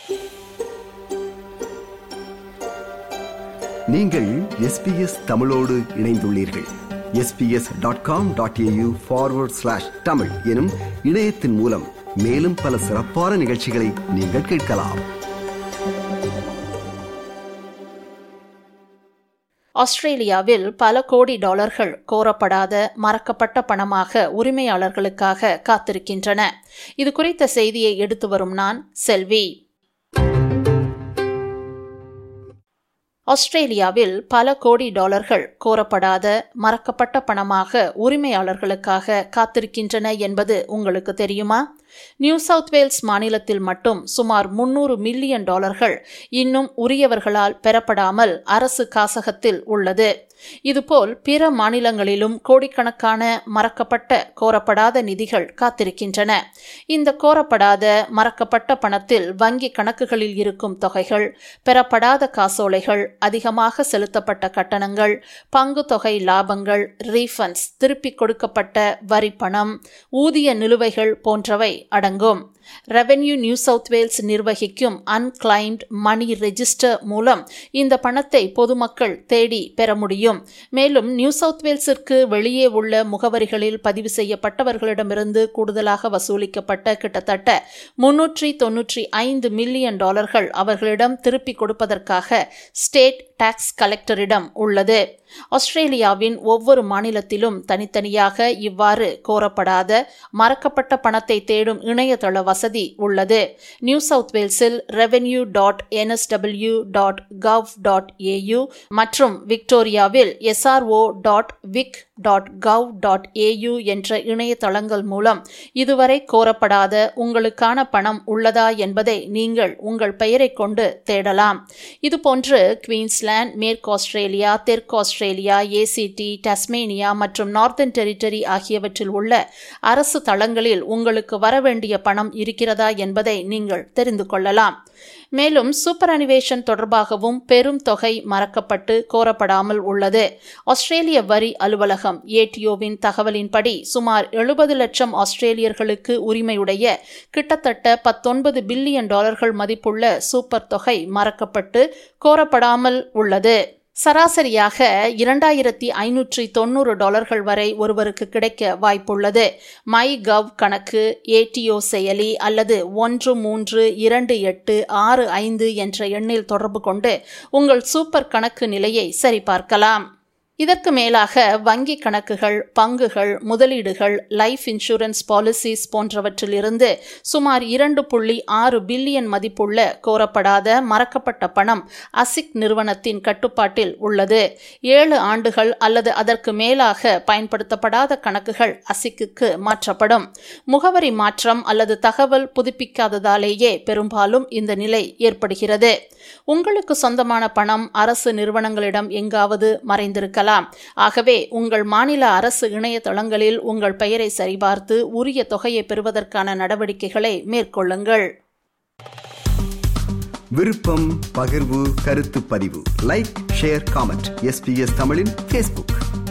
நீங்கள் எஸ்பிஎஸ் தமிழோடு இணைந்துள்ளீர்கள் SBS dot com dot AU forward slash Tamil எனும் இணையத்தின் மூலம் மேலும் பல சிறப்பான நிகழ்ச்சிகளை நீங்கள் கேட்கலாம் ஆஸ்திரேலியாவில் பல கோடி டாலர்கள் கோரப்படாத மறக்கப்பட்ட பணமாக உரிமையாளர்களுக்காக காத்திருக்கின்றன இது குறித்த செய்தியை எடுத்து வரும் நான் செல்வி ஆஸ்திரேலியாவில் பல கோடி டாலர்கள் கோரப்படாத மறக்கப்பட்ட பணமாக உரிமையாளர்களுக்காக காத்திருக்கின்றன என்பது உங்களுக்கு தெரியுமா நியூ சவுத் வேல்ஸ் மாநிலத்தில் மட்டும் சுமார் முன்னூறு மில்லியன் டாலர்கள் இன்னும் உரியவர்களால் பெறப்படாமல் அரசு காசகத்தில் உள்ளது இதுபோல் பிற மாநிலங்களிலும் கோடிக்கணக்கான மறக்கப்பட்ட கோரப்படாத நிதிகள் காத்திருக்கின்றன இந்த கோரப்படாத மறக்கப்பட்ட பணத்தில் வங்கி கணக்குகளில் இருக்கும் தொகைகள் பெறப்படாத காசோலைகள் அதிகமாக செலுத்தப்பட்ட கட்டணங்கள் பங்கு தொகை லாபங்கள் ரீஃபண்ட்ஸ் திருப்பிக் கொடுக்கப்பட்ட வரி பணம் ஊதிய நிலுவைகள் போன்றவை அடங்கும் ரெவென்யூ நியூ சவுத் வேல்ஸ் நிர்வகிக்கும் அன்கிளைம்ட் மணி ரெஜிஸ்டர் மூலம் இந்த பணத்தை பொதுமக்கள் தேடி பெற முடியும் மேலும் நியூ சவுத் வேல்ஸிற்கு வெளியே உள்ள முகவரிகளில் பதிவு செய்யப்பட்டவர்களிடமிருந்து கூடுதலாக வசூலிக்கப்பட்ட கிட்டத்தட்ட முன்னூற்றி தொன்னூற்றி ஐந்து மில்லியன் டாலர்கள் அவர்களிடம் திருப்பிக் கொடுப்பதற்காக ஸ்டேட் டாக்ஸ் கலெக்டரிடம் உள்ளது ஆஸ்திரேலியாவின் ஒவ்வொரு மாநிலத்திலும் தனித்தனியாக இவ்வாறு கோரப்படாத மறக்கப்பட்ட பணத்தை தேடும் இணையதள வசதி உள்ளது நியூ சவுத் வேல்ஸில் revenue dot NSW dot gov dot AU மற்றும் விக்டோரியாவில் SRO dot vic dot gov dot AU என்ற இணையதளங்கள் மூலம் இதுவரை கோரப்படாத உங்களுக்கான பணம் உள்ளதா என்பதை நீங்கள் உங்கள் பெயரை கொண்டு தேடலாம் இதுபோன்று குவீன்ஸ்லாந்து மேற்கு ஆஸ்திரேலியா தெற்கு ஆஸ்திரேலியா ஏசிடி டஸ்மேனியா மற்றும் நார்த்தன் டெரிட்டரி ஆகியவற்றில் உள்ள அரசு தளங்களில் உங்களுக்கு வரவேண்டிய பணம் இருக்கிறதா என்பதை நீங்கள் தெரிந்து கொள்ளலாம் மேலும் சூப்பர் அனிவேஷன் தொடர்பாகவும் பெரும் தொகை மறக்கப்பட்டு கோரப்படாமல் உள்ளது ஆஸ்திரேலிய வரி அலுவலகம் ஏடிஓவின் தகவலின்படி சுமார் எழுபது லட்சம் ஆஸ்திரேலியர்களுக்கு உரிமையுடைய கிட்டத்தட்ட பத்தொன்பது பில்லியன் டாலர்கள் மதிப்புள்ள சூப்பர் தொகை மறக்கப்பட்டு கோரப்படாமல் உள்ளது சராசரியாக இரண்டாயிரத்தி ஐநூற்றி தொண்ணூறு டாலர்கள் வரை ஒருவருக்கு கிடைக்க வாய்ப்புள்ளது மை கவ் கணக்கு ஏடிஓ செயலி அல்லது ஒன்று மூன்று இரண்டு எட்டு ஆறு ஐந்து என்ற எண்ணில் தொடர்பு கொண்டு உங்கள் சூப்பர் கணக்கு நிலையை சரிபார்க்கலாம் இதற்கு மேலாக வங்கி கணக்குகள் பங்குகள் முதலீடுகள் லைஃப் இன்சூரன்ஸ் பாலிசிஸ் போன்றவற்றிலிருந்து சுமார் இரண்டு புள்ளி ஆறு பில்லியன் மதிப்புள்ள கோரப்படாத மறக்கப்பட்ட பணம் அசிக் நிறுவனத்தின் கட்டுப்பாட்டில் உள்ளது ஏழு ஆண்டுகள் அல்லது அதற்கு மேலாக பயன்படுத்தப்படாத கணக்குகள் அசிக்குக்கு மாற்றப்படும் முகவரி மாற்றம் அல்லது தகவல் புதுப்பிக்காததாலேயே பெரும்பாலும் இந்த நிலை ஏற்படுகிறது உங்களுக்கு சொந்தமான பணம் அரசு நிறுவனங்களிடம் எங்காவது மறைந்திருக்கலாம் இருக்கலாம் ஆகவே உங்கள் மாநில அரசு இணையதளங்களில் உங்கள் பெயரை சரிபார்த்து உரிய தொகையை பெறுவதற்கான நடவடிக்கைகளை மேற்கொள்ளுங்கள் விருப்பம் பகிர்வு கருத்து பதிவு லைக் ஷேர் காமெண்ட் எஸ்பிஎஸ் தமிழின் ஃபேஸ்புக்